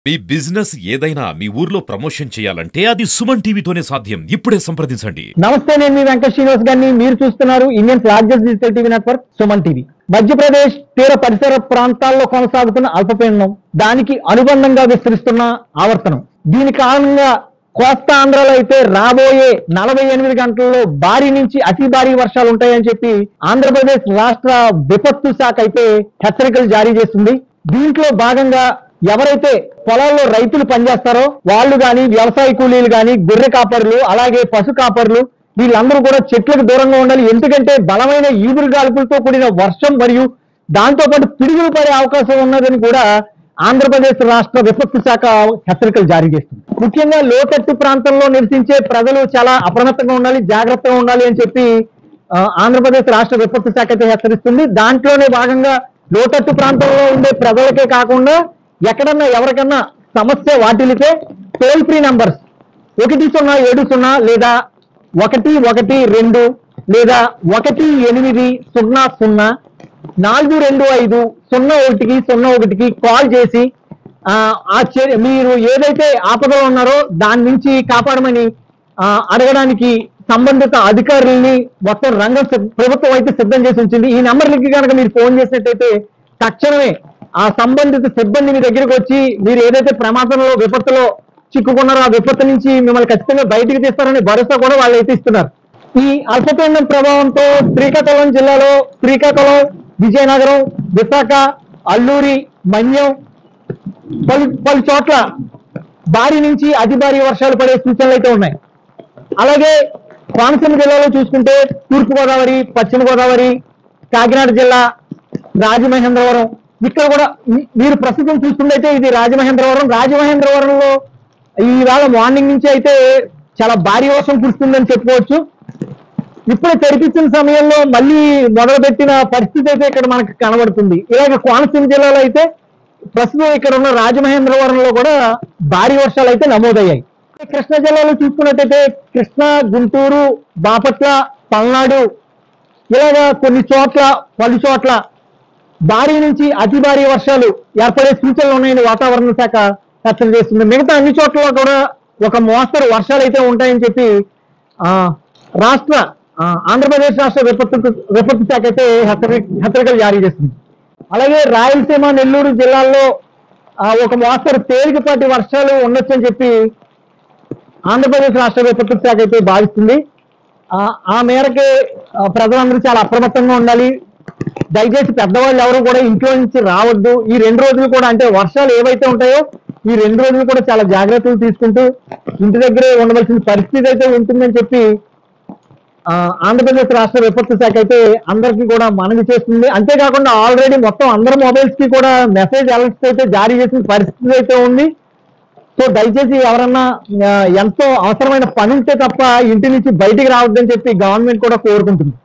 మీ business ఏదైనా మీ ఊర్లో promotion చేయాలంటే అది సుమన్ టీవీతోనే సాధ్యం ఇప్పుడే సంప్రదించండి నమస్తే నేను మీ వెంకట శ్రీనివాస్ గారిని మీరు చూస్తున్నారు Indian largest digital TV network Suman TV Madhya Pradesh తీర పరిసర ప్రాంతాల్లో కొనసాగుతున్న అల్పపీడనం దానికి అనుబంధంగా విస్తరిస్తున్న ఆవర్తనం దీని కారణంగా కోస్తా ఆంధ్రాలో అయితే రాబోయే నలభై ఎనిమిది గంటల్లో భారీ నుంచి అతి భారీ వర్షాలు ఉంటాయని చెప్పి ఆంధ్రప్రదేశ్ రాష్ట్ర విపత్తు శాఖ అయితే హెచ్చరికలు జారీ చేస్తుంది దీంట్లో భాగంగా ఎవరైతే పొలాల్లో రైతులు పనిచేస్తారో వాళ్ళు గాని వ్యవసాయ కూలీలు గాని గొర్రె కాపరులు అలాగే పశు కాపరులు వీళ్ళందరూ కూడా చెట్లకు దూరంగా ఉండాలి ఎందుకంటే బలమైన ఈదురు గాలుపులతో కూడిన వర్షం మరియు దాంతో పాటు పిడుగులు పడే అవకాశం ఉన్నదని కూడా ఆంధ్రప్రదేశ్ రాష్ట్ర విపత్తు శాఖ హెచ్చరికలు జారీ చేస్తుంది ముఖ్యంగా లోతట్టు ప్రాంతంలో నివసించే ప్రజలు చాలా అప్రమత్తంగా ఉండాలి జాగ్రత్తగా ఉండాలి అని చెప్పి ఆ, ఆంధ్రప్రదేశ్ రాష్ట్ర విపత్తు శాఖ అయితే హెచ్చరిస్తుంది దాంట్లోనే భాగంగా లోతట్టు ప్రాంతంలో ఉండే ప్రజలకే కాకుండా ఎక్కడన్నా ఎవరికన్నా సమస్య వాటిల్లితే టోల్ ఫ్రీ నంబర్స్ ఒకటి సున్నా ఏడు సున్నా లేదా ఒకటి ఒకటి రెండు లేదా ఒకటి ఎనిమిది సున్నా సున్నా నాలుగు రెండు ఐదు సున్నా ఒకటికి సున్నా ఒకటికి కాల్ చేసి ఆ, ఆ చే- మీరు ఏదైతే ఆపదలో ఉన్నారో దాని నుంచి కాపాడమని ఆ, అడగడానికి సంబంధిత అధికారుల్ని మొత్తం రంగం సిద్ధ- ప్రభుత్వం అయితే సిద్ధం చేసి ఉంచింది ఈ నెంబర్లకి కనుక మీరు ఫోన్ చేసినట్టయితే తక్షణమే ఆ సంబంధిత సిబ్బంది మీ దగ్గరికి వచ్చి మీరు ఏదైతే ప్రమాదంలో విపత్తులో చిక్కుకున్నారో ఆ విపత్తు నుంచి మిమ్మల్ని ఖచ్చితంగా బయటికి తీస్తారని భరోసా కూడా వాళ్ళు అయితే ఇస్తున్నారు ఈ అల్పపీడనం ప్రభావంతో శ్రీకాకుళం జిల్లాలో శ్రీకాకుళం విజయనగరం విశాఖ అల్లూరి మన్యం పలు పలు చోట్ల భారీ నుంచి అతి భారీ వర్షాలు పడే సూచనలు అయితే ఉన్నాయి అలాగే కోనసీమ జిల్లాలో చూసుకుంటే తూర్పు గోదావరి పశ్చిమ గోదావరి కాకినాడ జిల్లా రాజమహేంద్రవరం ఇక్కడ కూడా మీ- మీరు ప్రస్తుతం చూస్తుందైతే ఇది రాజమహేంద్రవరం రాజమహేంద్రవరంలో ఈవేళ మార్నింగ్ నుంచి అయితే చాలా భారీ వర్షం కురుస్తుందని చెప్పుకోవచ్చు ఇప్పుడే తెరిపించిన సమయంలో మళ్ళీ మొదలుపెట్టిన పరిస్థితి అయితే ఇక్కడ మనకు కనబడుతుంది ఇలాగ కోనసీమ జిల్లాలో అయితే ప్రస్తుతం ఇక్కడ ఉన్న రాజమహేంద్రవరంలో కూడా భారీ వర్షాలు అయితే నమోదయ్యాయి కృష్ణా జిల్లాలో చూసుకున్నట్టయితే కృష్ణా గుంటూరు బాపట్ల పల్నాడు ఇలాగా కొన్ని చోట్ల పలు చోట్ల భారీ నుంచి అతి భారీ వర్షాలు ఏర్పడే సూచనలు ఉన్నాయని వాతావరణ శాఖ హెచ్చరిక చేస్తుంది మిగతా అన్ని చోట్ల కూడా ఒక మోస్తరు వర్షాలు అయితే ఉంటాయని చెప్పి ఆ, రాష్ట్ర ఆ, ఆంధ్రప్రదేశ్ రాష్ట్ర విపత్తు విపత్తు శాఖ అయితే హెచ్చరిక హెచ్చరికలు జారీ చేస్తుంది అలాగే రాయలసీమ నెల్లూరు జిల్లాల్లో ఆ, ఒక మోస్తరు తేలికపాటి వర్షాలు ఉండొచ్చని చెప్పి ఆంధ్రప్రదేశ్ రాష్ట్ర విపత్తు శాఖ అయితే భావిస్తుంది ఆ ఆ మేరకే ఆ, ప్రజలందరూ చాలా అప్రమత్తంగా ఉండాలి దయచేసి పెద్దవాళ్ళు ఎవరు కూడా ఇంట్లో నుంచి రావద్దు ఈ రెండు రోజులు కూడా అంటే వర్షాలు ఏవైతే ఉంటాయో ఈ రెండు రోజులు కూడా చాలా జాగ్రత్తలు తీసుకుంటూ ఇంటి దగ్గరే ఉండవలసిన పరిస్థితి అయితే ఉంటుందని చెప్పి ఆ, ఆంధ్రప్రదేశ్ రాష్ట్ర విపత్తు శాఖ అయితే అందరికీ కూడా మనవి చేస్తుంది అంతేకాకుండా ఆల్రెడీ మొత్తం అందరి మొబైల్స్ కి కూడా మెసేజ్ అలర్ట్స్ అయితే జారీ చేసిన పరిస్థితి అయితే ఉంది సో దయచేసి ఎవరన్నా ఆ, ఎంతో అవసరమైన పని ఉంటే తప్ప ఇంటి నుంచి బయటికి రావద్దని చెప్పి గవర్నమెంట్ కూడా కోరుకుంటుంది